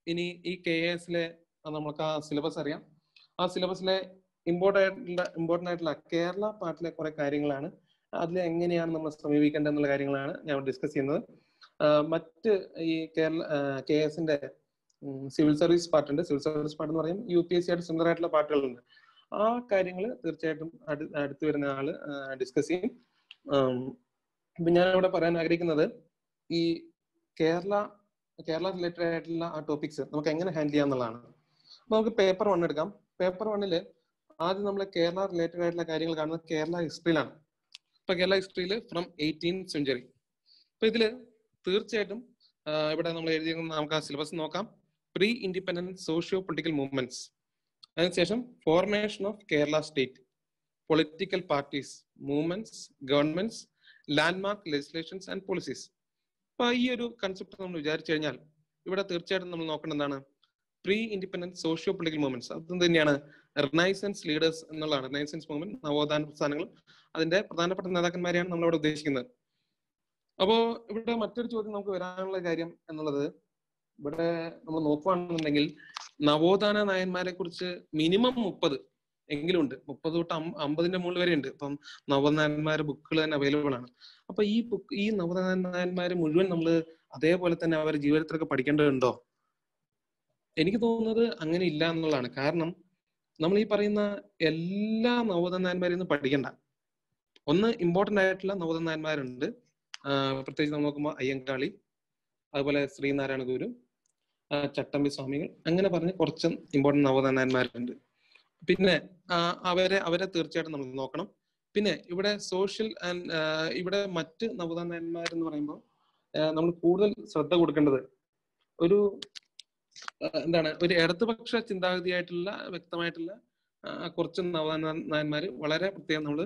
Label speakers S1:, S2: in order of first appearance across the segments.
S1: ഇനി ഈ കെ എസിലെ നമുക്ക് ആ സിലബസ് അറിയാം ആ സിലബസിലെ ഇമ്പോർട്ടൻ്റ് ആയിട്ടുള്ള ഇമ്പോർട്ടൻ്റ് ആയിട്ടുള്ള കേരള പാർട്ടിലെ കുറെ കാര്യങ്ങളാണ് അതിൽ എങ്ങനെയാണ് നമ്മൾ സമീപിക്കേണ്ടത് എന്നുള്ള കാര്യങ്ങളാണ് ഞാൻ ഡിസ്കസ് ചെയ്യുന്നത് ആഹ് മറ്റ് ഈ കേരള കെ എസിന്റെ സിവിൽ സർവീസ് പാർട്ട് ഉണ്ട് സിവിൽ സർവീസ് പാർട്ട് എന്ന് പറയും യു പി എസ് സി ആയിട്ട് സിമിലർ ആയിട്ടുള്ള പാർട്ടുകളുണ്ട് ആ കാര്യങ്ങൾ തീർച്ചയായിട്ടും അടു- അടുത്ത് വരുന്ന ആള് ഡിസ്കസ് ചെയ്യും ആം, ഇപ്പൊ ഞാൻ ഇവിടെ പറയാൻ ആഗ്രഹിക്കുന്നത് ഈ കേരള കേരള റിലേറ്റഡ് ആയിട്ടുള്ള ആ ടോപ്പിക്സ് നമുക്ക് എങ്ങനെ ഹാൻഡിൽ ചെയ്യാം എന്നുള്ളതാണ് അപ്പൊ നമുക്ക് പേപ്പർ വൺ എടുക്കാം പേപ്പർ വണ്ണില് ആദ്യം നമ്മൾ കേരള റിലേറ്റഡ് ആയിട്ടുള്ള കാര്യങ്ങൾ കാണുന്നത് കേരള ഹിസ്റ്ററിയിലാണ് ഇപ്പൊ കേരള ഹിസ്റ്ററിയിൽ ഫ്രം എയ്റ്റീൻ സെഞ്ചുറി അപ്പൊ ഇതില് തീർച്ചയായിട്ടും ആ, ഇവിടെ നമ്മൾ എഴുതിയിരിക്കുന്ന നമുക്ക് ആ സിലബസ് നോക്കാം pre independent socio political movements അതിനുശേഷം formation of Kerala state political parties movements governments landmark legislations and policies അപ്പൊ ഈ ഒരു കൺസെപ്റ്റ് നമ്മൾ വിചാരിച്ചു കഴിഞ്ഞാൽ ഇവിടെ തീർച്ചയായിട്ടും നമ്മൾ നോക്കേണ്ടത് എന്താണ് pre independent socio political movements അത് തന്നെയാണ് റിനൈസൻസ് ലീഡേഴ്സ് എന്നുള്ളതാണ് റിനൈസൻസ് മൂവ്മെന്റ് നവോത്ഥാന പ്രസ്ഥാനങ്ങളും അതിന്റെ പ്രധാനപ്പെട്ട നേതാക്കന്മാരെയാണ് നമ്മൾ ഇവിടെ ഉദ്ദേശിക്കുന്നത് അപ്പോ ഇവിടെ മറ്റൊരു ചോദ്യം നമുക്ക് വരാനുള്ള കാര്യം എന്നുള്ളത് ഇവിടെ നമ്മൾ നോക്കുകയാണെന്നുണ്ടെങ്കിൽ നവോത്ഥാന നായന്മാരെ കുറിച്ച് മിനിമം മുപ്പത് എങ്കിലും ഉണ്ട് മുപ്പത് തൊട്ട് അം- അമ്പതിന്റെ മുകളിൽ വരെ ഉണ്ട് ഇപ്പം നവോത്ഥാനന്മാരുടെ ബുക്കുകൾ തന്നെ അവൈലബിൾ ആണ് അപ്പൊ ഈ ബുക്ക് ഈ നവോത്ഥാനന്മാര് മുഴുവൻ നമ്മൾ അതേപോലെ തന്നെ അവരുടെ ജീവിതത്തിലൊക്കെ പഠിക്കേണ്ടതുണ്ടോ എനിക്ക് തോന്നുന്നത് അങ്ങനെ ഇല്ല എന്നുള്ളതാണ് കാരണം നമ്മൾ ഈ പറയുന്ന എല്ലാ നവോത്ഥാനന്മാരെയും ഒന്നും പഠിക്കണ്ട ഒന്ന് ഇമ്പോർട്ടന്റ് ആയിട്ടുള്ള നവോത്ഥാനന്മാരുണ്ട് ആഹ് പ്രത്യേകിച്ച് നമ്മൾ നോക്കുമ്പോൾ അയ്യങ്കാളി അതുപോലെ ശ്രീനാരായണ ഗുരു ആഹ് ചട്ടമ്പി സ്വാമികൾ അങ്ങനെ പറഞ്ഞ് കുറച്ച് ഇമ്പോർട്ടന്റ് നവോത്ഥാനന്മാരുണ്ട് പിന്നെ ആഹ് അവരെ അവരെ തീർച്ചയായിട്ടും നമ്മൾ നോക്കണം പിന്നെ ഇവിടെ സോഷ്യൽ ആൻഡ് ഇവിടെ മറ്റ് നവോത്ഥാനന്മാർ എന്ന് പറയുമ്പോൾ നമ്മൾ കൂടുതൽ ശ്രദ്ധ കൊടുക്കേണ്ടത് ഒരു ആഹ് എന്താണ് ഒരു ഇടതുപക്ഷ ചിന്താഗതിയായിട്ടുള്ള വ്യക്തമായിട്ടുള്ള ആഹ് കുറച്ച് നവോത്ഥാനന്മാര് വളരെ പ്രത്യേകം നമ്മൾ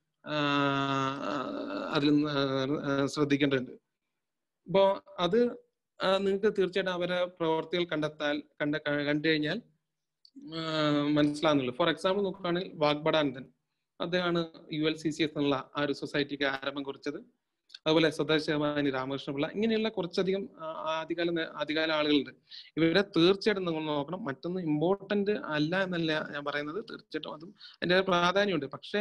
S1: അതിൽ നിന്ന് ആഹ് ശ്രദ്ധിക്കേണ്ടതുണ്ട് അപ്പോ അത് നിങ്ങൾക്ക് തീർച്ചയായിട്ടും അവരെ പ്രവർത്തികൾ കണ്ടെത്താൽ കണ്ട കണ്ടു കഴിഞ്ഞാൽ ആഹ് മനസ്സിലാകുന്നുള്ളൂ ഫോർ എക്സാമ്പിൾ നോക്കുകയാണെങ്കിൽ വാഗ്ബടാനന്ദൻ അദ്ദേഹമാണ് U L C C S എന്നുള്ള ആ ഒരു സൊസൈറ്റിക്ക് ആരംഭം കുറിച്ചത് അതുപോലെ സ്വദേശവാനി രാമകൃഷ്ണപിള്ള ഇങ്ങനെയുള്ള കുറച്ചധികം ആ, ആദ്യകാല നേ- ആദ്യകാല ആളുകളുണ്ട് ഇവരെ തീർച്ചയായിട്ടും നിങ്ങൾ നോക്കണം മറ്റൊന്നും ഇമ്പോർട്ടന്റ് അല്ല എന്നല്ല ഞാൻ പറയുന്നത് തീർച്ചയായിട്ടും അതും അതിന്റെ പ്രാധാന്യമുണ്ട് പക്ഷേ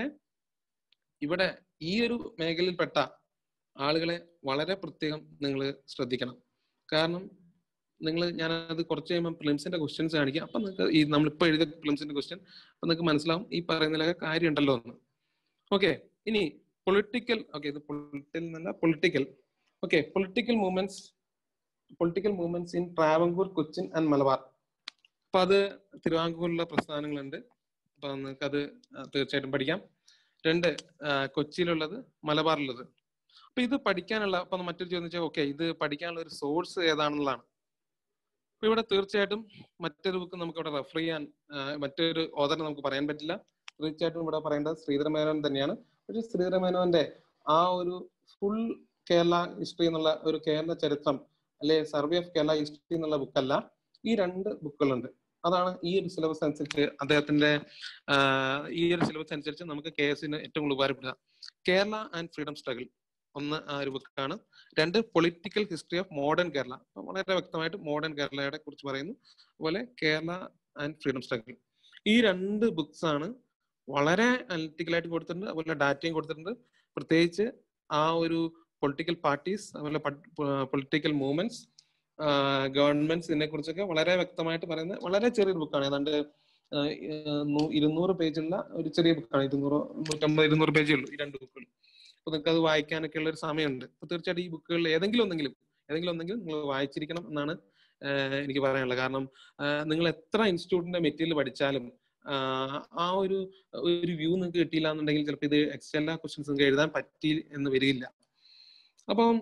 S1: ഇവിടെ ഈ ഒരു മേഖലയിൽപ്പെട്ട ആളുകളെ വളരെ പ്രത്യേകം നിങ്ങൾ ശ്രദ്ധിക്കണം കാരണം നിങ്ങൾ ഞാനത് കുറച്ച് കഴിയുമ്പോൾ പ്രിലിംസിന്റെ ക്വസ്റ്റ്യൻസ് കാണിക്കാം അപ്പൊ നിങ്ങൾക്ക് ഈ നമ്മളിപ്പോ എഴുതിയ പ്രിലിംസിന്റെ ക്വസ്റ്റ്യൻ അപ്പൊ നിങ്ങൾക്ക് മനസ്സിലാവും ഈ പറയുന്നതിലൊക്കെ കാര്യം ഉണ്ടല്ലോ എന്ന് ഓക്കെ ഇനി പൊളിറ്റിക്കൽ ഓക്കെ ഇത് പൊളിറ്റിക്കൽ എന്നല്ല political okay political movements political movements in Travancore Cochin and Malabar അപ്പൊ അത് തിരുവാങ്കൂറിലുള്ള പ്രസ്ഥാനങ്ങളുണ്ട് അപ്പൊ നിങ്ങൾക്ക് അത് തീർച്ചയായിട്ടും പഠിക്കാം രണ്ട് ആ, കൊച്ചിയിലുള്ളത് മലബാറിലുള്ളത് അപ്പൊ ഇത് പഠിക്കാനുള്ള അപ്പൊ മറ്റൊരു ചോദ്യം വെച്ചാൽ ഓക്കെ ഇത് പഠിക്കാനുള്ള ഒരു സോഴ്സ് ഏതാണെന്നുള്ളതാണ് അപ്പൊ ഇവിടെ തീർച്ചയായിട്ടും മറ്റൊരു ബുക്ക് നമുക്ക് ഇവിടെ റെഫർ ചെയ്യാൻ ആ, മറ്റൊരു ഓതറിനെ നമുക്ക് പറയാൻ പറ്റില്ല തീർച്ചയായിട്ടും ഇവിടെ പറയേണ്ടത് ശ്രീധരമേനോൻ തന്നെയാണ് പക്ഷെ ശ്രീധരമേനോന്റെ ആ ഒരു ഫുൾ കേരള ഹിസ്റ്ററി എന്നുള്ള ഒരു കേരള ചരിത്രം അല്ലെ സർവേ ഓഫ് കേരള ഹിസ്റ്ററി എന്നുള്ള ബുക്കല്ല ഈ രണ്ട് ബുക്കുകളുണ്ട് അതാണ് ഈ ഒരു സിലബസ് അനുസരിച്ച് അദ്ദേഹത്തിന്റെ ആ, ഈ ഒരു സിലബസ് അനുസരിച്ച് നമുക്ക് കെ എസിന് ഏറ്റവും കൂടുതൽ ഉപകാരപ്പെടുക കേരള ആൻഡ് ഫ്രീഡം സ്ട്രഗിൾ ഒന്ന് ആ ഒരു ബുക്കാണ് രണ്ട് political history of modern Kerala അപ്പൊ വളരെ വ്യക്തമായിട്ട് മോഡേൺ കേരളയുടെ കുറിച്ച് പറയുന്നു അതുപോലെ കേരള ആൻഡ് ഫ്രീഡം സ്ട്രഗിൾ ഈ രണ്ട് ബുക്സ് ആണ് വളരെ അനലിറ്റിക്കലായിട്ട് കൊടുത്തിട്ടുണ്ട് അതുപോലെ ഡാറ്റയും കൊടുത്തിട്ടുണ്ട് പ്രത്യേകിച്ച് ആ ഒരു പൊളിറ്റിക്കൽ പാർട്ടീസ് അതുപോലെ പൊളിറ്റിക്കൽ മൂവ്മെന്റ്സ് ഗവൺമെന്റ്സ് ഇതിനെ കുറിച്ചൊക്കെ വളരെ വ്യക്തമായിട്ട് പറയുന്ന വളരെ ചെറിയൊരു ബുക്കാണ് ഏതാണ്ട് ആഹ് ഏഹ് നൂ- ഇരുന്നൂറ് പേജുള്ള ഒരു ചെറിയ ബുക്കാണ് ഇരുന്നൂറ് നൂറ്റമ്പത് ഇരുന്നൂറ് പേജേ ഉള്ളൂ ഈ രണ്ട് ബുക്കുകൾ അപ്പൊ നിങ്ങൾക്ക് അത് വായിക്കാനൊക്കെ ഉള്ള ഒരു സമയമുണ്ട് അപ്പൊ തീർച്ചയായിട്ടും ഈ ബുക്കുകളിൽ ഏതെങ്കിലും ഒന്നെങ്കിലും ഏതെങ്കിലും ഒന്നെങ്കിലും നിങ്ങൾ വായിച്ചിരിക്കണം എന്നാണ് ആഹ് എനിക്ക് പറയാനുള്ളത് കാരണം ആഹ് നിങ്ങൾ എത്ര ഇൻസ്റ്റിറ്റ്യൂട്ടിന്റെ മെറ്റീരിയൽ പഠിച്ചാലും ആഹ് ആ ഒരു ഒരു വ്യൂ നിങ്ങൾക്ക് കിട്ടിയില്ല എന്നുണ്ടെങ്കിൽ ചിലപ്പോൾ ഇത് എക്സ്റ്റെല്ലാ ക്വസ്റ്റ്യൻസ് നിങ്ങൾക്ക് എഴുതാൻ പറ്റി എന്ന് വരില്ല അപ്പം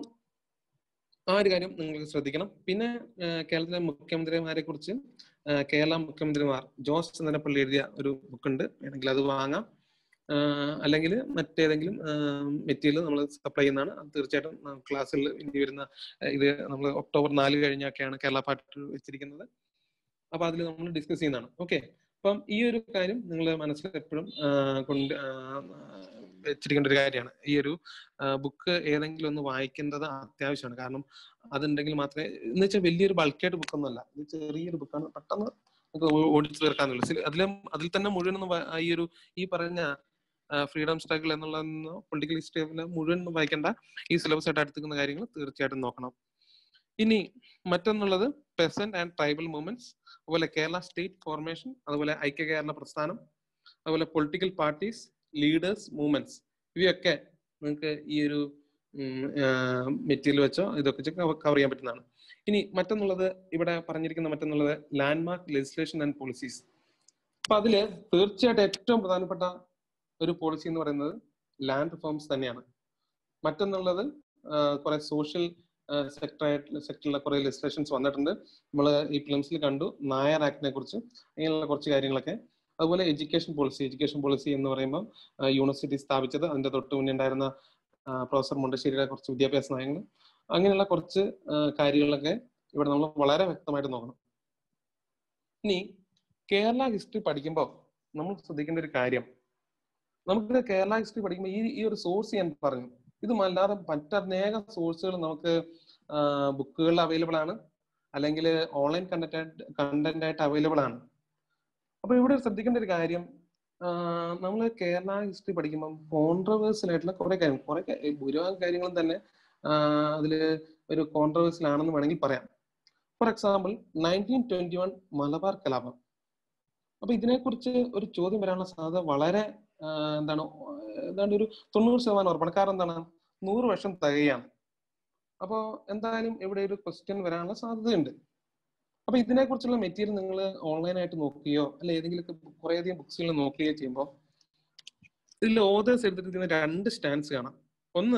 S1: ആ ഒരു കാര്യം നിങ്ങൾ ശ്രദ്ധിക്കണം പിന്നെ ആഹ് കേരളത്തിലെ മുഖ്യമന്ത്രിമാരെ കുറിച്ച് ആഹ് കേരള മുഖ്യമന്ത്രിമാർ ജോസ് ചന്ദ്രപ്പള്ളി എഴുതിയ ഒരു ബുക്കുണ്ട് വേണമെങ്കിൽ അത് വാങ്ങാം ആഹ് അല്ലെങ്കിൽ മറ്റേതെങ്കിലും മെറ്റീരിയൽ നമ്മൾ സപ്ലൈ ചെയ്യുന്നതാണ് അത് തീർച്ചയായിട്ടും ക്ലാസ്സിൽ ഇനി വരുന്ന ആഹ് ഇത് നമ്മൾ ഒക്ടോബർ നാല് കഴിഞ്ഞൊക്കെയാണ് കേരള പാർട്ടി വെച്ചിരിക്കുന്നത് അപ്പൊ അതിൽ നമ്മൾ ഡിസ്കസ് ചെയ്യുന്നതാണ് ഓക്കെ അപ്പം ഈ ഒരു കാര്യം നിങ്ങൾ മനസ്സിൽ എപ്പോഴും കൊണ്ട് ആ, വെച്ചിരിക്കേണ്ട ഒരു കാര്യമാണ് ഈ ഒരു ബുക്ക് ഏതെങ്കിലും ഒന്ന് വായിക്കേണ്ടത് അത്യാവശ്യമാണ് കാരണം അതുണ്ടെങ്കിൽ മാത്രമേ എന്ന് വെച്ചാൽ വലിയൊരു ബൾക്കായിട്ട് ബുക്കൊന്നുമല്ല ഇത് ചെറിയൊരു ബുക്കാണ് പെട്ടെന്ന് നമുക്ക് ഓ- ഓടിച്ചു തീർക്കാന്നുള്ളൂ സില- അതിലും അതിൽ തന്നെ മുഴുവൻ ഈ ഒരു ഈ പറഞ്ഞ ഫ്രീഡം സ്ട്രഗിൾ എന്നുള്ള പൊളിറ്റിക്കൽ ഹിസ്റ്ററി മുഴുവൻ ഒന്നും വായിക്കേണ്ട ഈ സിലബസ് ആയിട്ട് അടുത്തുന്ന കാര്യങ്ങൾ തീർച്ചയായിട്ടും നോക്കണം ഇനി മറ്റൊന്നുള്ളത് പെസന്റ് ആൻഡ് ട്രൈബൽ മൂവ്മെന്റ്സ് അതുപോലെ കേരള സ്റ്റേറ്റ് ഫോർമേഷൻ അതുപോലെ ഐക്യ കേരള പ്രസ്ഥാനം അതുപോലെ പൊളിറ്റിക്കൽ പാർട്ടീസ് ലീഡേഴ്സ് മൂവ്മെന്റ്സ് ഇവയൊക്കെ നിങ്ങൾക്ക് ഈ ഒരു മെറ്റീരിയൽ വെച്ചോ ഇതൊക്കെ കവർ ചെയ്യാൻ പറ്റുന്നതാണ് ഇനി മറ്റൊന്നുള്ളത് ഇവിടെ പറഞ്ഞിരിക്കുന്ന മറ്റൊന്നുള്ളത് ലാൻഡ്മാർക്ക് ലെജിസ്ലേഷൻ ആൻഡ് പോളിസീസ് അപ്പൊ അതില് തീർച്ചയായിട്ടും ഏറ്റവും പ്രധാനപ്പെട്ട ഒരു പോളിസി എന്ന് പറയുന്നത് ലാൻഡ് റിഫോംസ് തന്നെയാണ് മറ്റൊന്നുള്ളത് കുറെ സോഷ്യൽ സെക്ടറായിട്ട് സെക്ടറിലെ കുറെ ലെജിസ്ലേഷൻസ് വന്നിട്ടുണ്ട് നമ്മൾ ഈ ഫിലിംസിൽ കണ്ടു നായർ ആക്ടിനെ കുറിച്ച് അങ്ങനെയുള്ള കുറച്ച് കാര്യങ്ങളൊക്കെ അതുപോലെ എഡ്യൂക്കേഷൻ പോളിസി എഡ്യൂക്കേഷൻ പോളിസി എന്ന് പറയുമ്പോൾ യൂണിവേഴ്സിറ്റി സ്ഥാപിച്ചത് അതിന്റെ തൊട്ട് മുന്നേ ഉണ്ടായിരുന്ന പ്രൊഫസർ മുണ്ടശ്ശേരിയുടെ കുറച്ച് വിദ്യാഭ്യാസ നയങ്ങൾ അങ്ങനെയുള്ള കുറച്ച് ആ, കാര്യങ്ങളൊക്കെ ഇവിടെ നമ്മൾ വളരെ വ്യക്തമായിട്ട് നോക്കണം ഇനി കേരള ഹിസ്റ്ററി പഠിക്കുമ്പോൾ നമ്മൾ ശ്രദ്ധിക്കേണ്ട ഒരു കാര്യം നമുക്ക് കേരള ഹിസ്റ്ററി പഠിക്കുമ്പോൾ ഈ ഈ ഒരു സോഴ്സ് ഞാൻ പറഞ്ഞു ഇത് അല്ലാതെ മറ്റനേകം സോഴ്സുകൾ നമുക്ക് ബുക്കുകളിൽ അവൈലബിൾ ആണ് അല്ലെങ്കിൽ ഓൺലൈൻ കണ്ടന്റ് കണ്ടന്റ് ആയിട്ട് അവൈലബിൾ ആണ് അപ്പൊ ഇവിടെ ശ്രദ്ധിക്കേണ്ട ഒരു കാര്യം നമ്മൾ കേരള ഹിസ്റ്ററി പഠിക്കുമ്പോൾ കോൺട്രവേഴ്സ്യൽ ആയിട്ടുള്ള കുറെ കാര്യം കുറെ ഭൂരിഭാഗം കാര്യങ്ങളും തന്നെ അതിൽ ഒരു കോൺട്രവേഴ്സ്യൽ ആണെന്ന് വേണമെങ്കിൽ പറയാം for example nineteen twenty one Malabar കലാപം അപ്പൊ ഇതിനെക്കുറിച്ച് ഒരു ചോദ്യം വരാനുള്ള സാധ്യത വളരെ ആ, എന്താണ് ഏതാണ്ട് ഒരു തൊണ്ണൂറ് ശതമാനം ഉറപ്പാണ് കാരണം എന്താണ് നൂറ് വർഷം തികയാണ് അപ്പോ എന്തായാലും ഇവിടെ ഒരു ക്വസ്റ്റ്യൻ വരാനുള്ള സാധ്യതയുണ്ട് അപ്പൊ ഇതിനെക്കുറിച്ചുള്ള മെറ്റീരിയൽ നിങ്ങൾ ഓൺലൈനായിട്ട് നോക്കുകയോ അല്ലെ ഏതെങ്കിലും കുറേയധികം ബുക്സുകൾ നോക്കുകയോ ചെയ്യുമ്പോൾ ഇതിൽ ഓതേഴ്സ് എടുത്തിരിക്കുന്ന രണ്ട് സ്റ്റാൻഡ്സ് കാണാം ഒന്ന്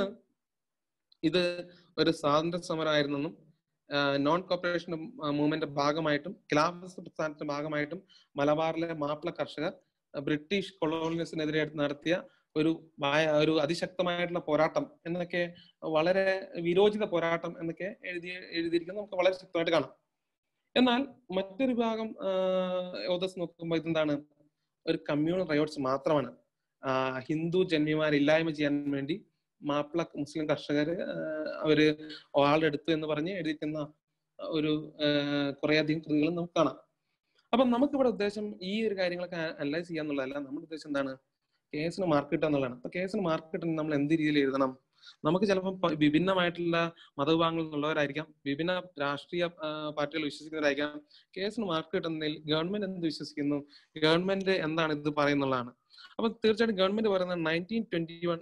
S1: ഇത് ഒരു സ്വാതന്ത്ര്യ സമരമായിരുന്നെന്നും നോൺ കോപ്പറേഷൻ മൂവ്മെന്റ് ഭാഗമായിട്ടും ഖിലാഫത്ത് പ്രസ്ഥാനത്തിന്റെ ഭാഗമായിട്ടും മലബാറിലെ മാപ്പിള കർഷകർ ആ, ബ്രിട്ടീഷ് കൊളോണിയസിനെതിരെ നടത്തിയ ഒരു വായ- ഒരു അതിശക്തമായിട്ടുള്ള പോരാട്ടം എന്നൊക്കെ വളരെ വിരോചിത പോരാട്ടം എന്നൊക്കെ എഴുതി എഴുതിയിരിക്കുന്നത് നമുക്ക് വളരെ ശക്തമായിട്ട് കാണാം എന്നാൽ മറ്റൊരു ഭാഗം ഓതസ് നോക്കുമ്പോൾ ഇതെന്താണ് ഒരു കമ്മ്യൂണൽ റയോട്ട്സ് മാത്രമാണ് ആ, ഹിന്ദു ജന്മിമാരെ ഇല്ലായ്മ ചെയ്യാൻ വേണ്ടി മാപ്പിള മുസ്ലിം കർഷകര് ആ, അവര് ആളെടുത്തു എന്ന് പറഞ്ഞ് എഴുതിക്കുന്ന ഒരു കുറേയധികം കൃതികൾ നമുക്ക് കാണാം അപ്പൊ നമുക്കിവിടെ ഉദ്ദേശം ഈ ഒരു കാര്യങ്ങളൊക്കെ അനലൈസ് ചെയ്യാന്നുള്ളതല്ല നമ്മുടെ ഉദ്ദേശം എന്താണ് കേസിന് മാർക്ക് കിട്ടുക എന്നുള്ളതാണ് അപ്പൊ കേസിന് മാർക്ക് കിട്ടുന്ന നമ്മൾ എന്ത് രീതിയിൽ എഴുതണം നമുക്ക് ചിലപ്പോൾ പ- വിഭിന്നമായിട്ടുള്ള മതവിഭാഗങ്ങളിൽ നിന്നുള്ളവരായിരിക്കാം വിഭിന്ന രാഷ്ട്രീയ ആ, പാർട്ടികൾ വിശ്വസിക്കുന്നവരായിരിക്കാം കേസിന് മാർക്ക് കിട്ടുന്നതിൽ ഗവൺമെന്റ് എന്ത് വിശ്വസിക്കുന്നു ഗവൺമെന്റ് എന്താണ് ഇത് പറയുന്നുള്ളതാണ് അപ്പൊ തീർച്ചയായിട്ടും ഗവൺമെന്റ് പറയുന്നത് നയൻറ്റീൻ ട്വന്റി വൺ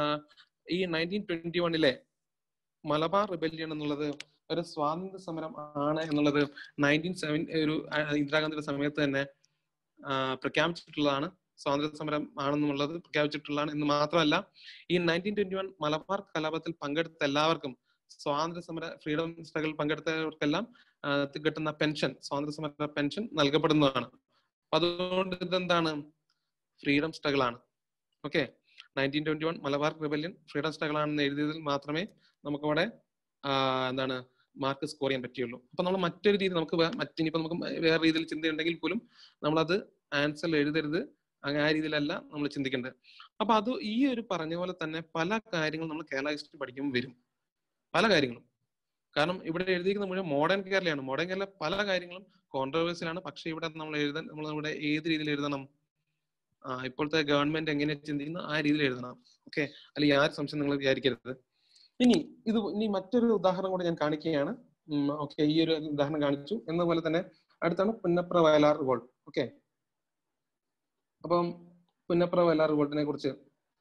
S1: ഈ നയൻറ്റീൻ ട്വന്റി വണ്ണിലെ മലബാർ റിബല്യൺ എന്നുള്ളത് ഒരു സ്വാതന്ത്ര്യ സമരം ആണ് എന്നുള്ളത് നയൻറ്റീൻ സെവൻ ഒരു ആ, ഇന്ദിരാഗാന്ധിയുടെ സമയത്ത് തന്നെ ആ, പ്രഖ്യാപിച്ചിട്ടുള്ളതാണ് സ്വാതന്ത്ര്യ സമരം ആണെന്നുള്ളത് പ്രഖ്യാപിച്ചിട്ടുള്ളതാണ് എന്ന് മാത്രമല്ല ഈ നയൻറ്റീൻ ട്വന്റി വൺ മലബാർ കലാപത്തിൽ പങ്കെടുത്ത എല്ലാവർക്കും സ്വാതന്ത്ര്യ സമര ഫ്രീഡം സ്ട്രഗിൾ പങ്കെടുത്തവർക്കെല്ലാം ആ, കിട്ടുന്ന പെൻഷൻ സ്വാതന്ത്ര്യ സമര പെൻഷൻ നൽകപ്പെടുന്നതാണ് അപ്പൊ അതുകൊണ്ട് ഇതെന്താണ് ഫ്രീഡം സ്ട്രഗിൾ ആണ് okay nineteen twenty one Malabar rebellion freedom struggle ആണെന്ന് എഴുതിയതിൽ മാത്രമേ നമുക്കവിടെ ആ, എന്താണ് മാർക്ക് സ്കോർ ചെയ്യാൻ പറ്റുള്ളൂ അപ്പൊ നമ്മൾ മറ്റൊരു രീതി നമുക്ക് വേ- മറ്റിനിപ്പോ നമുക്ക് വേറെ രീതിയിൽ ചിന്തയുണ്ടെങ്കിൽ പോലും നമ്മളത് ആൻസറിൽ എഴുതരുത് അങ്ങനെ ആ രീതിയിലല്ല നമ്മൾ ചിന്തിക്കേണ്ടത് അപ്പൊ അത് ഈ ഒരു പറഞ്ഞ പോലെ തന്നെ പല കാര്യങ്ങളും നമ്മൾ കേരള ഹിസ്റ്ററി പഠിക്കുമ്പോൾ വരും പല കാര്യങ്ങളും കാരണം ഇവിടെ എഴുതിയിരിക്കുന്ന മുഴുവൻ മോഡേൺ കേരളയാണ് മോഡേൺ കേരള പല കാര്യങ്ങളും കോൺട്രവേഴ്സിലാണ് പക്ഷെ ഇവിടെ നമ്മൾ എഴുതാൻ നമ്മൾ നമ്മുടെ ഏത് രീതിയിൽ എഴുതണം ആ ഇപ്പോഴത്തെ ഗവൺമെന്റ് എങ്ങനെ ചിന്തിക്കുന്നു ആ രീതിയിൽ എഴുതണം ഓക്കെ അല്ലെങ്കിൽ ആര് സംശയം നിങ്ങൾ വിചാരിക്കരുത് ഇനി ഇത് ഇനി മറ്റൊരു ഉദാഹരണം കൂടെ ഞാൻ കാണിക്കുകയാണ് ഓക്കെ ഈ ഒരു ഉദാഹരണം കാണിച്ചു എന്നപോലെ തന്നെ അടുത്താണ് പുന്നപ്ര വയലാർ റിവോൾട്ട് ഓക്കെ അപ്പം പുന്നപ്ര വയലാർ റിവോൾട്ടിനെ കുറിച്ച്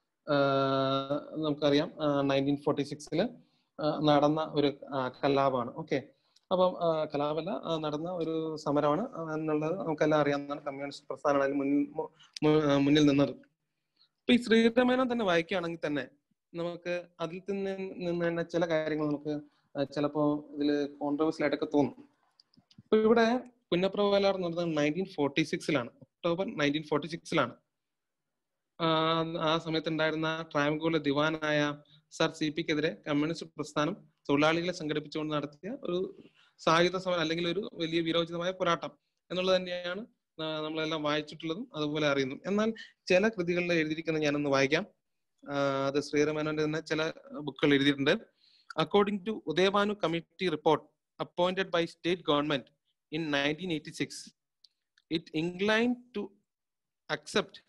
S1: ആഹ് നമുക്കറിയാം നയൻറ്റീൻ ഫോർട്ടി സിക്സില് നടന്ന ഒരു ആഹ് കലാപമാണ് ഓക്കെ അപ്പം ആഹ് കലാപല്ല ആഹ് നടന്ന ഒരു സമരമാണ് ആഹ് എന്നുള്ളത് നമുക്കെല്ലാം അറിയാവുന്നതാണ് കമ്മ്യൂണിസ്റ്റ് പ്രസ്ഥാനമാണ് അതിന് മുന്നിൽ മു- മു- ആഹ് മുന്നിൽ നിന്നത് അപ്പൊ ഈ ശ്രീരാമേനം തന്നെ വായിക്കുകയാണെങ്കിൽ തന്നെ നമുക്ക് അതിൽ തന്നെ നിന്ന് തന്നെ ചില കാര്യങ്ങൾ നമുക്ക് ആഹ് ചിലപ്പോ ഇതില് കോൺട്രവേഴ്സ്യൽ ആയിട്ടൊക്കെ തോന്നും അപ്പൊ ഇവിടെ പുന്നപ്ര വയലാർ എന്ന് പറയുന്നത് നയൻറ്റീൻ ഫോർട്ടി സിക്സിലാണ് ഒക്ടോബർ നയൻറ്റീൻ ഫോർട്ടി സിക്സിലാണ് ആ സമയത്ത് ഉണ്ടായിരുന്ന ട്രാവൻകൂറിലെ ദിവാനായ സർ സി പിക്കെതിരെ കമ്മ്യൂണിസ്റ്റ് പ്രസ്ഥാനം തൊഴിലാളികളെ സംഘടിപ്പിച്ചുകൊണ്ട് നടത്തിയ ഒരു സായുധ സമരം അല്ലെങ്കിൽ ഒരു വലിയ വിരോചിതമായ പോരാട്ടം എന്നുള്ളത് തന്നെയാണ് ആ, നമ്മളെല്ലാം വായിച്ചിട്ടുള്ളതും അതുപോലെ അറിയുന്നു എന്നാൽ ചില കൃതികളിൽ എഴുതിയിരിക്കുന്നത് ഞാനൊന്ന് വായിക്കാം ആ, അത് ശ്രീരമേനോന്റെ തന്നെ ചില ബുക്കുകൾ എഴുതിയിട്ടുണ്ട് according to Udayabhanu committee report appointed by state government in nineteen eighty six it incline to accept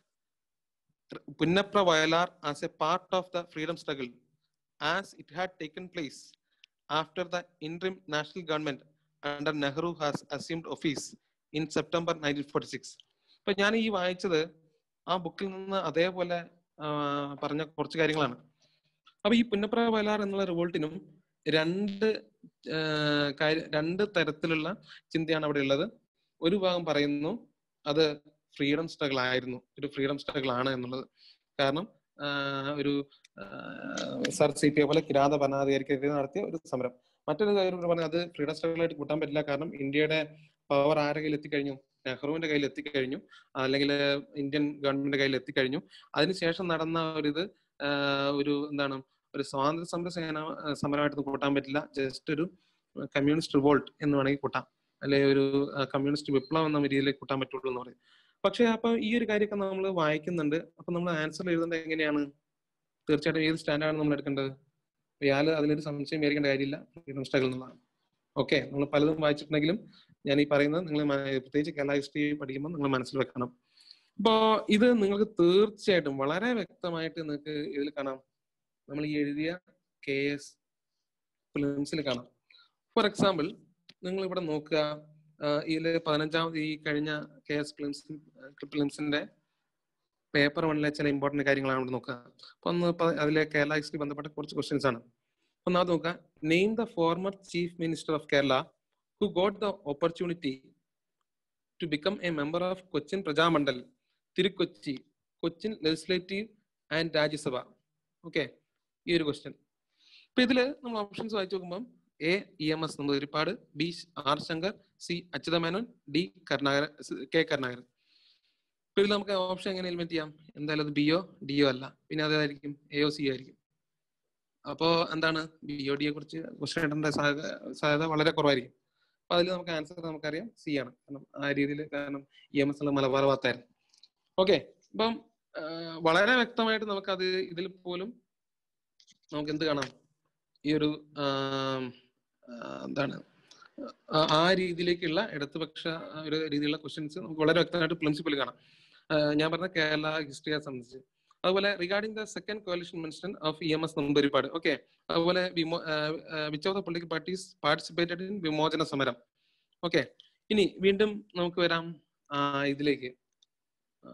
S1: Punnapra Vayalar as a part of the freedom struggle as it had taken place after the interim national government under Nehru has assumed office in September nineteen forty six അപ്പൊ ഞാൻ ഈ വായിച്ചത് ആ ബുക്കിൽ നിന്ന് അതേപോലെ ആ, പറഞ്ഞ കുറച്ച് കാര്യങ്ങളാണ് അപ്പൊ ഈ പുന്നപ്ര വയലാർ എന്നുള്ള റിവോൾട്ടിനും രണ്ട് ആ, കാര്യ- രണ്ട് തരത്തിലുള്ള ചിന്തയാണ് അവിടെ ഉള്ളത് ഒരു ഭാഗം പറയുന്നു അത് ഫ്രീഡം സ്ട്രഗിൾ ആയിരുന്നു ഒരു ഫ്രീഡം സ്ട്രഗിൾ ആണ് എന്നുള്ളത് കാരണം ആ, ഒരു ആ, സർ സി പി പോലെ കിരാത ഭരണാധികാരിക്കെതിരെ നടത്തിയ ഒരു സമരം മറ്റൊരു കാര്യം പറഞ്ഞാൽ അത് ഫ്രീഡം സ്ട്രഗിൾ ആയിട്ട് കൂട്ടാൻ പറ്റില്ല കാരണം ഇന്ത്യയുടെ പവർ ആരുടെ കയ്യിൽ എത്തിക്കഴിഞ്ഞു നെഹ്റുവിന്റെ കയ്യിൽ എത്തിക്കഴിഞ്ഞു അല്ലെങ്കിൽ ഇന്ത്യൻ ഗവൺമെന്റിന്റെ കയ്യിൽ എത്തിക്കഴിഞ്ഞു അതിനുശേഷം നടന്ന ഒരിത് ആ, ഒരു എന്താണ് ഒരു സ്വാതന്ത്ര്യ സമര സേന സമരമായിട്ട് കൂട്ടാൻ പറ്റില്ല ജസ്റ്റ് ഒരു കമ്മ്യൂണിസ്റ്റ് റിവോൾട്ട് എന്ന് വേണമെങ്കിൽ കൂട്ടാം അല്ലെ ഒരു കമ്മ്യൂണിസ്റ്റ് വിപ്ലവം എന്ന രീതിയിലേക്ക് കൂട്ടാൻ പറ്റുള്ളൂ എന്ന് പറയും പക്ഷെ അപ്പൊ ഈ ഒരു കാര്യമൊക്കെ നമ്മൾ വായിക്കുന്നുണ്ട് അപ്പൊ നമ്മൾ ആൻസർ എഴുതേണ്ടത് എങ്ങനെയാണ് തീർച്ചയായിട്ടും ഏത് സ്റ്റാൻഡാണ് നമ്മൾ എടുക്കേണ്ടത് ഇയാള് അതിലൊരു സംശയം വിചാരിക്കേണ്ട കാര്യമില്ല ഫ്രീഡം സ്ട്രഗിൾ എന്നുള്ളതാണ് ഓക്കെ നമ്മൾ പലതും വായിച്ചിട്ടുണ്ടെങ്കിലും ഞാൻ ഈ പറയുന്നത് നിങ്ങൾ പ്രത്യേകിച്ച് കേരള ഹിസ്റ്ററി പഠിക്കുമ്പോൾ നിങ്ങൾ മനസ്സിൽ വെക്കണം അപ്പോ ഇത് നിങ്ങൾക്ക് തീർച്ചയായിട്ടും വളരെ വ്യക്തമായിട്ട് നിങ്ങൾക്ക് ഇതിൽ കാണാം നമ്മൾ ഈ എഴുതിയ കെ എസ് ഫിലിംസിൽ കാണാം ഫോർ എക്സാമ്പിൾ നിങ്ങൾ ഇവിടെ നോക്കുക ഇതില് പതിനഞ്ചാമത് ഈ കഴിഞ്ഞ കെ എസ് ഫിലിംസ് ഫിലിംസിന്റെ പേപ്പർ വണ്ണിലെ ചില ഇമ്പോർട്ടന്റ് കാര്യങ്ങളാണ് ഇവിടെ നോക്കുക അപ്പൊ ഒന്ന് ഇപ്പൊ അതിലെ കേരള ഹിസ്റ്ററി ബന്ധപ്പെട്ട കുറച്ച് ക്വസ്റ്റ്യൻസ് ആണ് ഒന്നാമത് നോക്കുക name the former chief minister of Kerala who got the opportunity to become a member of Cochin Praja Mandal Thirukochi Cochin legislative and Rajya Sabha okay ഈ ഒരു ക്വസ്റ്റ്യൻ ഇപ്പൊ ഇതില് നമ്മൾ ഓപ്ഷൻസ് വായിച്ചു നോക്കുമ്പോൾ A E M S Namboodiripad B R Shankar C Achutha Menon D Karunakara K Karunakaran ഇപ്പൊ ഇതിൽ നമുക്ക് ഓപ്ഷൻ എങ്ങനെ എലിമെന്റ് ചെയ്യാം എന്തായാലും അത് ബിയോ ഡിയോ അല്ല പിന്നെ അതായിരിക്കും എ ഒ സി ആയിരിക്കും അപ്പോ എന്താണ് ബി ഒ ഡിയെ കുറിച്ച് ക്വസ്റ്റ്യൻ ഇടേണ്ട സാധ്യത സാധ്യത വളരെ കുറവായിരിക്കും അപ്പൊ അതിൽ നമുക്ക് ആൻസർ നമുക്കറിയാം സി ആണ് കാരണം ആ രീതിയിൽ കാരണം ഇ എം എസ് ഉള്ള മലബാർ ഭാഗത്തായിരുന്നു ഓക്കെ അപ്പം ആ, വളരെ വ്യക്തമായിട്ട് നമുക്കത് ഇതിൽ പോലും നമുക്ക് എന്ത് കാണാം ഈ ഒരു ആം, ആ, എന്താണ് ആ- ആ രീതിയിലേക്കുള്ള ഇടതുപക്ഷ ആ ഒരു രീതിയിലുള്ള ക്വസ്റ്റ്യൻസ് നമുക്ക് വളരെ വ്യക്തമായിട്ട് പ്രിൻസിപ്പൽ കാണാം ആ, ഞാൻ പറഞ്ഞ കേരള ഹിസ്റ്ററിയെ സംബന്ധിച്ച് അതുപോലെ regarding the second coalition mention of E M S Namboodiripad okay അതുപോലെ which of the political parties participated in Vimochana Samaram okay ഇനി വീണ്ടും നമുക്ക് വരാം ആ, ഇതിലേക്ക് ആ,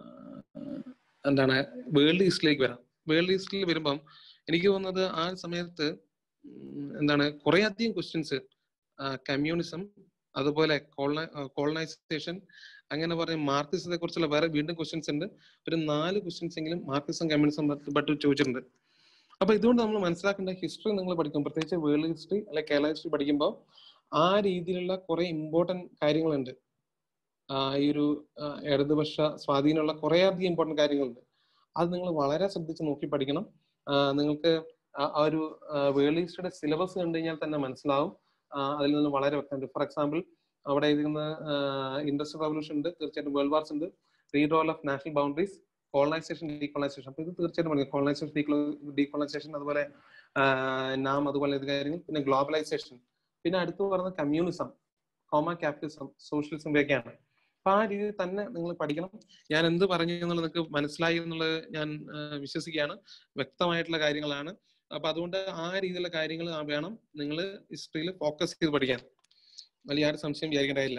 S1: എന്താണ് വേൾഡ് ഹിസ്റ്ററിലേക്ക് വരാം വേൾഡ് ഹിസ്റ്ററിയിൽ വരുമ്പം എനിക്ക് തോന്നുന്നത് ആ സമയത്ത് ഉം, എന്താണ് കുറെ അധികം ക്വസ്റ്റ്യൻസ് കമ്മ്യൂണിസം അതുപോലെ കോളനൈസേഷൻ അങ്ങനെ പറഞ്ഞ മാർക്സിസത്തെ കുറിച്ചുള്ള വേറെ വീണ്ടും ക്വസ്റ്റ്യൻസ് ഉണ്ട് ഒരു നാല് ക്വസ്റ്റ്യൻസ് എങ്കിലും മാർക്സിസം കമ്മ്യൂണിസം ബട്ട് ചോദിച്ചിട്ടുണ്ട് അപ്പൊ ഇതുകൊണ്ട് നമ്മൾ മനസ്സിലാക്കേണ്ട ഹിസ്റ്ററി നിങ്ങൾ പഠിക്കും പ്രത്യേകിച്ച് വേൾഡ് ഹിസ്റ്ററി അല്ലെ കേരള ഹിസ്റ്ററി പഠിക്കുമ്പോൾ ആ രീതിയിലുള്ള കുറെ ഇമ്പോർട്ടന്റ് കാര്യങ്ങളുണ്ട് ആ, ഈ ഒരു ആ, ഇടതുപക്ഷ സ്വാധീനമുള്ള കുറെ അധികം ഇമ്പോർട്ടന്റ് കാര്യങ്ങളുണ്ട് അത് നിങ്ങൾ വളരെ ശ്രദ്ധിച്ച് നോക്കി പഠിക്കണം ആ, നിങ്ങൾക്ക് ആ ആ ഒരു വേൾഡ് ഹിസ്റ്ററിയുടെ സിലബസ് കണ്ടു കഴിഞ്ഞാൽ തന്നെ മനസ്സിലാവും ആ, അതിൽ നിന്ന് വളരെ വ്യക്തമുണ്ട് ഫോർ എക്സാമ്പിൾ അവിടെ എഴുതുന്ന ഇൻഡസ്ട്രിയൽ റവല്യൂഷൻ ഉണ്ട് തീർച്ചയായിട്ടും വേൾഡ് വാർസ് ഉണ്ട് reroll of national boundaries colonisation decolonisation അപ്പൊ ഇത് തീർച്ചയായിട്ടും പഠിക്കും കോളനൈസേഷൻ ഡീകോളനൈസേഷൻ അതുപോലെ നാം അതുപോലെ ഇത് കാര്യങ്ങൾ പിന്നെ ഗ്ലോബലൈസേഷൻ പിന്നെ അടുത്ത് പറയുന്ന കമ്മ്യൂണിസം കോമ ക്യാപിറ്റലിസം സോഷ്യലിസം ഇവയൊക്കെയാണ് അപ്പൊ ആ രീതിയിൽ തന്നെ നിങ്ങൾ പഠിക്കണം ഞാൻ എന്ത് പറഞ്ഞു എന്നുള്ളത് നിങ്ങൾക്ക് മനസ്സിലായി എന്നുള്ളത് ഞാൻ ആ, വിശ്വസിക്കുകയാണ് വ്യക്തമായിട്ടുള്ള കാര്യങ്ങളാണ് അപ്പൊ അതുകൊണ്ട് ആ രീതിയിലുള്ള കാര്യങ്ങൾ വേണം നിങ്ങൾ ഹിസ്റ്ററിയിൽ ഫോക്കസ് ചെയ്ത് പഠിക്കാൻ വലിയ ആരും സംശയം വിചാരിക്കേണ്ട കാര്യമില്ല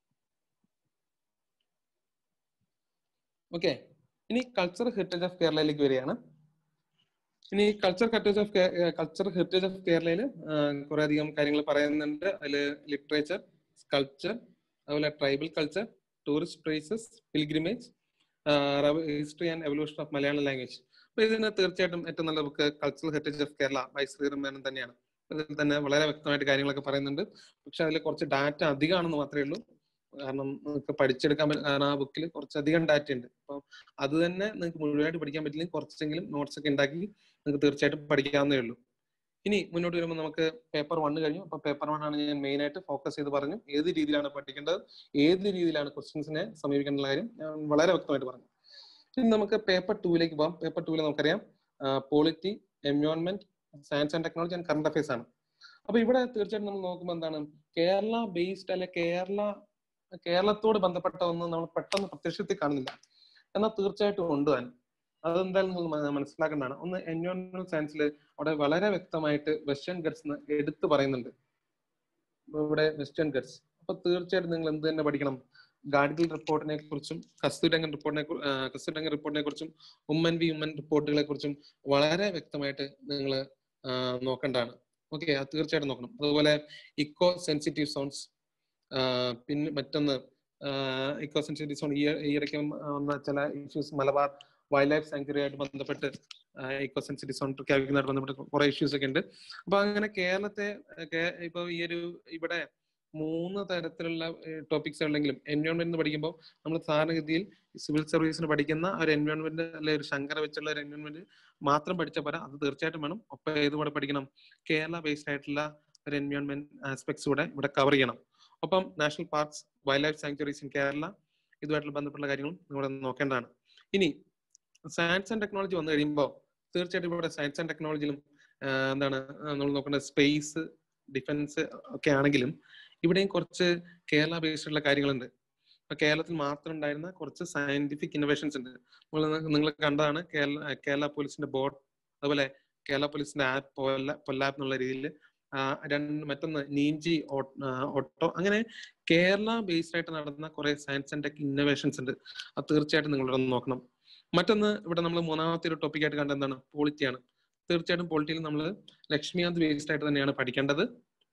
S1: ഓക്കെ ഇനി കൾച്ചർ ഹെറിറ്റേജ് ഓഫ് കേരളയിലേക്ക് വരികയാണ് ഇനി culture heritage of culture heritage of കേരളയിൽ കുറെ അധികം കാര്യങ്ങൾ പറയുന്നുണ്ട് അതിൽ ലിറ്ററേച്ചർ സ്കൾപ്ചർ അതുപോലെ tribal culture tourist places pilgrimage history and evolution of Malayalam language അപ്പൊ ഇതിന് തീർച്ചയായിട്ടും ഏറ്റവും നല്ല book cultural heritage of Kerala by Sreedhara Menon തന്നെയാണ് അതിൽ തന്നെ വളരെ വ്യക്തമായിട്ട് കാര്യങ്ങളൊക്കെ പറയുന്നുണ്ട് പക്ഷെ അതിൽ കുറച്ച് ഡാറ്റ അധികമാണെന്ന് മാത്രമേ ഉള്ളൂ കാരണം നിങ്ങൾക്ക് പഠിച്ചെടുക്കാൻ പറ്റും കാരണം ആ ബുക്കിൽ കുറച്ചധികം ഡാറ്റ ഉണ്ട് അപ്പം അത് തന്നെ നിങ്ങൾക്ക് മുഴുവനായിട്ട് പഠിക്കാൻ പറ്റില്ലെങ്കിൽ കുറച്ചെങ്കിലും നോട്ട്സ് ഒക്കെ ഉണ്ടാക്കി നിങ്ങൾക്ക് തീർച്ചയായിട്ടും പഠിക്കാവുന്നേ ഉള്ളൂ ഇനി മുന്നോട്ട് വരുമ്പോൾ നമുക്ക് പേപ്പർ വൺ കഴിഞ്ഞു അപ്പൊ പേപ്പർ വൺ ആണ് ഞാൻ മെയിൻ ആയിട്ട് ഫോക്കസ് ചെയ്ത് പറഞ്ഞു ഏത് രീതിയിലാണ് പഠിക്കേണ്ടത് ഏത് രീതിയിലാണ് ക്വസ്റ്റ്യൻസിനെ സമീപിക്കേണ്ട കാര്യം ഞാൻ വളരെ വ്യക്തമായിട്ട് പറഞ്ഞു ഇനി നമുക്ക് പേപ്പർ ടൂവിലേക്ക് പോകാം പേപ്പർ ടൂവിൽ നമുക്കറിയാം polity environment science and technology and current affairs ആണ് അപ്പൊ ഇവിടെ തീർച്ചയായിട്ടും നമ്മൾ നോക്കുമ്പോൾ എന്താണ് കേരള ബേസ്ഡ് അല്ലെ കേരള കേരളത്തോട് ബന്ധപ്പെട്ട ഒന്നും നമ്മൾ പെട്ടെന്ന് പ്രത്യക്ഷത്തിൽ കാണുന്നില്ല എന്നാൽ തീർച്ചയായിട്ടും ഉണ്ട് താൻ അതെന്തായാലും നിങ്ങൾ മനസ്സിലാക്കേണ്ടതാണ് ഒന്ന് എൻവയോൺമെന്റൽ സയൻസിൽ അവിടെ വളരെ വ്യക്തമായിട്ട് വെസ്റ്റേൺ ഗട്സ് എന്ന് എടുത്തു പറയുന്നുണ്ട് ഇവിടെ വെസ്റ്റേൺ ഗട്സ് അപ്പൊ തീർച്ചയായിട്ടും നിങ്ങൾ എന്ത് തന്നെ പഠിക്കണം ഗാഡ്ഗിൽ റിപ്പോർട്ടിനെ കുറിച്ചും കസ്തൂരംഗൻ റിപ്പോർട്ടിനെ കസ്തൂരംഗൻ റിപ്പോർട്ടിനെ കുറിച്ചും ഉമ്മൻ വി ഉമ്മൻ റിപ്പോർട്ടുകളെ കുറിച്ചും വളരെ വ്യക്തമായിട്ട് നിങ്ങൾ നോക്കേണ്ടതാണ് ഓക്കെ അത് തീർച്ചയായിട്ടും നോക്കണം അതുപോലെ ഇക്കോ സെൻസിറ്റീവ് സോൺസ് പിന്നെ മറ്റൊന്ന് ഇക്കോ സെൻസിറ്റീവ് സോൺ ഈ ഈയിടയ്ക്ക് വന്ന ചില issues Malabar wild life sanctuary ആയിട്ട് ബന്ധപ്പെട്ട് ഇക്കോ സെൻസിറ്റീവ് സോൺ പ്രഖ്യാപിക്കുന്നതായിട്ട് ബന്ധപ്പെട്ട് കുറെ ഇഷ്യൂസ് ഒക്കെ ഉണ്ട് അപ്പൊ അങ്ങനെ കേരളത്തെ ഇപ്പൊ ഈ ഒരു ഇവിടെ മൂന്ന് തരത്തിലുള്ള ടോപ്പിക്സ് ഉണ്ടെങ്കിലും എൻവയോൺമെന്റ് പഠിക്കുമ്പോൾ നമ്മൾ സാധാരണഗതിയിൽ സിവിൽ സർവീസിന് പഠിക്കുന്ന ഒരു എൻവയോൺമെന്റ് അല്ലെ ഒരു ശങ്കര വെച്ചുള്ള ഒരു എൻവയോൺമെന്റ് മാത്രം പഠിച്ചാൽ പോരാ അത് തീർച്ചയായിട്ടും വേണം ഒപ്പം ഏതുകൂടെ പഠിക്കണം കേരള ബേസ്ഡ് ആയിട്ടുള്ള ഒരു എൻവയോൺമെന്റ് ആസ്പെക്ട്സ് കൂടെ ഇവിടെ കവർ ചെയ്യണം ഒപ്പം national parks wild life sanctuaries in Kerala ഇതുമായിട്ടുള്ള ബന്ധപ്പെട്ട കാര്യങ്ങളും ഇവിടെ നോക്കേണ്ടതാണ് ഇനി സയൻസ് ആൻഡ് ടെക്നോളജി വന്നു കഴിയുമ്പോൾ തീർച്ചയായിട്ടും ഇവിടെ സയൻസ് ആൻഡ് ടെക്നോളജിയിലും എന്താണ് നമ്മൾ നോക്കേണ്ടത് സ്പേസ് ഡിഫൻസ് ഒക്കെ ആണെങ്കിലും ഇവിടെയും കുറച്ച് കേരള ബേസ്ഡ് ഉള്ള കാര്യങ്ങളുണ്ട് ഇപ്പൊ കേരളത്തിൽ മാത്രം ഉണ്ടായിരുന്ന കുറച്ച് സയന്റിഫിക് ഇന്നോവേഷൻസ് ഉണ്ട് നിങ്ങൾ കണ്ടതാണ് കേരള കേരള പോലീസിന്റെ ബോർഡ് അതുപോലെ കേരള പോലീസിന്റെ ആപ്പ് പൊല്ലാപ്പ് എന്നുള്ള രീതിയിൽ രണ്ട് മറ്റൊന്ന് നീഞ്ചി ഓട്ടോ അങ്ങനെ കേരള ബേസ്ഡ് ആയിട്ട് നടന്ന കുറെ സയൻസ് ആൻഡ് ടെക് ഇന്നോവേഷൻസ് ഉണ്ട് അത് തീർച്ചയായിട്ടും നിങ്ങളിവിടെ നോക്കണം മറ്റൊന്ന് ഇവിടെ നമ്മൾ മൂന്നാമത്തെ ഒരു ടോപ്പിക് ആയിട്ട് കണ്ട എന്താണ് പോളിറ്റിയാണ് തീർച്ചയായിട്ടും പോളിറ്റിയിൽ നമ്മൾ ലക്ഷ്മികാന്ത് ബേസ്ഡ് ആയിട്ട് തന്നെയാണ് പഠിക്കേണ്ടത്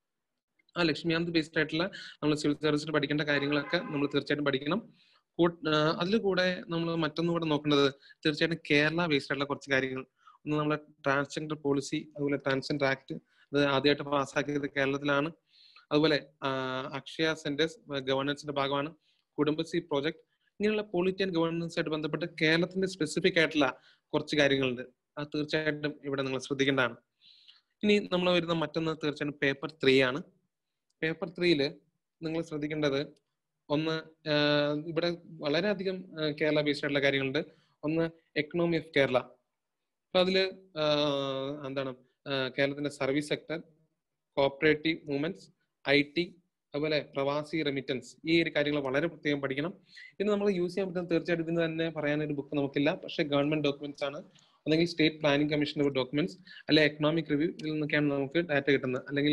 S1: ആ ലക്ഷ്മികാന്ത് ബേസ്ഡ് ആയിട്ടുള്ള നമ്മൾ സിവിൽ സർവീസിൽ പഠിക്കേണ്ട കാര്യങ്ങളൊക്കെ നമ്മൾ തീർച്ചയായിട്ടും പഠിക്കണം അതിൽ കൂടെ നമ്മൾ മറ്റൊന്നും കൂടെ നോക്കേണ്ടത് തീർച്ചയായിട്ടും കേരള ബേസ്ഡ് ആയിട്ടുള്ള കുറച്ച് കാര്യങ്ങൾ ഒന്ന് നമ്മളെ ട്രാൻസ്ജെൻഡർ പോളിസി അതുപോലെ ട്രാൻസ്ജെൻഡർ ആക്ട് അത് ആദ്യമായിട്ട് പാസ്സാക്കിയത് കേരളത്തിലാണ് അതുപോലെ അക്ഷയ സെന്റേഴ്സ് ഗവർണൻസിന്റെ ഭാഗമാണ് കുടുംബശ്രീ പ്രോജക്ട് ഇങ്ങനെയുള്ള പോളിറ്റി ആൻഡ് ഗവർണൻസ് ആയിട്ട് ബന്ധപ്പെട്ട് കേരളത്തിന്റെ സ്പെസിഫിക് ആയിട്ടുള്ള കുറച്ച് കാര്യങ്ങളുണ്ട് അത് തീർച്ചയായിട്ടും ഇവിടെ നിങ്ങൾ ശ്രദ്ധിക്കേണ്ടതാണ് ഇനി നമ്മൾ വരുന്ന മറ്റൊന്ന് തീർച്ചയായിട്ടും പേപ്പർ ത്രീ ആണ് പേപ്പർ ത്രീയില് നിങ്ങൾ ശ്രദ്ധിക്കേണ്ടത് ഒന്ന് ഇവിടെ വളരെയധികം കേരള ബേസ്ഡ് ആയിട്ടുള്ള കാര്യങ്ങളുണ്ട് ഒന്ന് എക്കണോമി ഓഫ് കേരള അപ്പൊ അതില് എന്താണ് കേരളത്തിന്റെ service sector cooperative movements I T അതുപോലെ പ്രവാസി റെമിറ്റൻസ് ഈ ഒരു കാര്യങ്ങൾ വളരെ പ്രത്യേകം പഠിക്കണം ഇത് നമ്മൾ യൂസ് ചെയ്യാൻ പറ്റുന്ന തീർച്ചയായിട്ടും ഇതിന് തന്നെ പറയാനൊരു ബുക്ക് നമുക്കില്ല പക്ഷേ ഗവൺമെന്റ് ഡോക്യുമെന്റ്സ് ആണ് അല്ലെങ്കിൽ സ്റ്റേറ്റ് പ്ലാനിംഗ് കമ്മീഷന്റെ ഡോക്യുമെന്റ്സ് അല്ലെ എക്കണോമിക് റിവ്യൂ ഇതിൽ നിന്നൊക്കെയാണ് നമുക്ക് ഡാറ്റ കിട്ടുന്നത് അല്ലെങ്കിൽ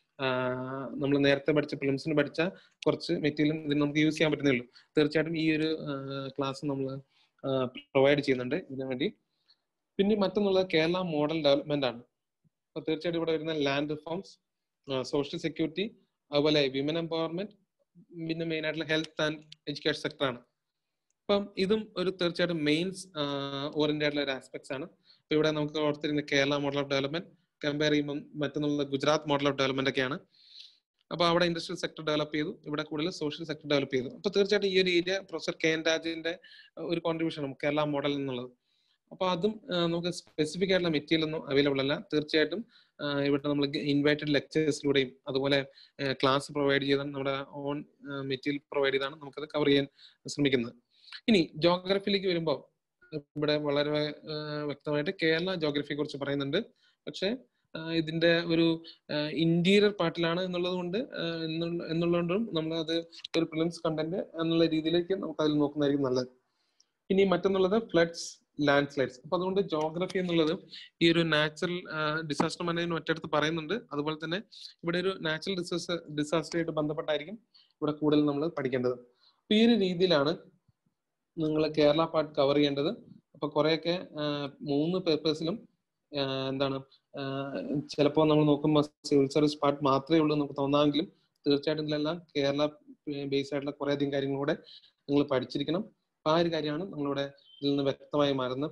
S1: നമ്മൾ നേരത്തെ പഠിച്ച ഫിലിംസിന് പഠിച്ച കുറച്ച് മെറ്റീരിയൽ ഇതിന് നമുക്ക് യൂസ് ചെയ്യാൻ പറ്റുന്നേ ഉള്ളൂ തീർച്ചയായിട്ടും ഈ ഒരു ക്ലാസ് നമ്മൾ പ്രൊവൈഡ് ചെയ്യുന്നുണ്ട് ഇതിനു വേണ്ടി പിന്നെ മറ്റൊന്നുള്ളത് കേരള മോഡൽ ഡെവലപ്മെന്റ് ആണ് അപ്പൊ തീർച്ചയായിട്ടും ഇവിടെ വരുന്ന ലാൻഡ് റിഫോംസ് സോഷ്യൽ സെക്യൂരിറ്റി അതുപോലെ വിമൻ എംപവർമെന്റ് പിന്നെ മെയിൻ ആയിട്ടുള്ള ഹെൽത്ത് ആൻഡ് എഡ്യൂക്കേഷൻ സെക്ടർ ആണ് അപ്പം ഇതും ഒരു തീർച്ചയായിട്ടും മെയിൻസ് ഓറിയന്റഡ് ആയിട്ടുള്ള ഒരു ആസ്പെക്ട്സ് ആണ് അപ്പൊ ഇവിടെ നമുക്ക് ഓർത്തിരുന്ന Kerala model of development compare ചെയ്യുമ്പോൾ മറ്റൊന്നുള്ള ഗുജറാത്ത് മോഡൽ ഓഫ് ഡെവലപ്മെന്റ് ഒക്കെയാണ് അപ്പൊ അവിടെ ഇൻഡസ്ട്രിയൽ സെക്ടർ ഡെവലപ്പ് ചെയ്തു ഇവിടെ കൂടുതൽ സോഷ്യൽ സെക്ടർ ഡെവലപ്പ് ചെയ്തു അപ്പൊ തീർച്ചയായിട്ടും ഈ ഒരു ഏരിയ പ്രൊഫസർ കെ എൻ രാജന്റെ ഒരു കോൺട്രിബ്യൂഷൻ കേരള മോഡൽ എന്നുള്ളത് അപ്പൊ അതും നമുക്ക് സ്പെസിഫിക് ആയിട്ടുള്ള മെറ്റീരിയൽ ഒന്നും അവൈലബിൾ അല്ല തീർച്ചയായിട്ടും ഇവിടെ നമ്മൾ ഇൻവൈറ്റഡ് ലെക്ചേഴ്സിലൂടെയും അതുപോലെ ക്ലാസ് പ്രൊവൈഡ് ചെയ്താണ് നമ്മുടെ ഓൺ മെറ്റീരിയൽ പ്രൊവൈഡ് ചെയ്താണ് നമുക്കത് കവർ ചെയ്യാൻ ശ്രമിക്കുന്നത് ഇനി ജോഗ്രഫിയിലേക്ക് വരുമ്പോൾ ഇവിടെ വളരെ വ്യക്തമായിട്ട് കേരള ജോഗ്രഫിയെ കുറിച്ച് പറയുന്നുണ്ട് പക്ഷെ ഇതിന്റെ ഒരു ഇന്റീരിയർ പാർട്ടിലാണ് എന്നുള്ളത് കൊണ്ട് എന്നുള്ളതുകൊണ്ടും നമ്മൾ അത് ഒരു പ്രിലിംസ് കണ്ടന്റ് എന്നുള്ള രീതിയിലേക്ക് നമുക്ക് അതിൽ നോക്കുന്നതായിരിക്കും നല്ലത് ഇനി മറ്റൊന്നുള്ളത് ഫ്ലഡ്സ് ലാൻഡ് സ്ലൈഡ്സ് അപ്പൊ അതുകൊണ്ട് ജോഗ്രഫി എന്നുള്ളത് ഈ ഒരു നാച്ചുറൽ ഡിസാസ്റ്റർ മാനേജ്മെന്റ് ഒറ്റടുത്ത് പറയുന്നുണ്ട് അതുപോലെ തന്നെ ഇവിടെ ഒരു നാച്ചുറൽ ഡിസാസ്റ്റർ ഡിസാസ്റ്ററായിട്ട് ബന്ധപ്പെട്ടായിരിക്കും ഇവിടെ കൂടുതൽ നമ്മൾ പഠിക്കേണ്ടത് അപ്പൊ ഈ ഒരു രീതിയിലാണ് നിങ്ങൾ കേരള പാർട്ട് കവർ ചെയ്യേണ്ടത് അപ്പൊ കുറെയൊക്കെ മൂന്ന് പേപ്പേഴ്സിലും എന്താണ് ചിലപ്പോൾ നമ്മൾ നോക്കുമ്പോൾ സിവിൽ സർവീസ് പാർട്ട് മാത്രമേ ഉള്ളൂ നമുക്ക് തോന്നാമെങ്കിലും തീർച്ചയായിട്ടും ഇതിലെല്ലാം കേരള ബേസ് ആയിട്ടുള്ള കുറേയധികം കാര്യങ്ങൾ കൂടെ നിങ്ങൾ പഠിച്ചിരിക്കണം ആ ഒരു കാര്യമാണ് നമ്മളിവിടെ ഇതിൽ നിന്ന് വ്യക്തമായി മാറുന്നത്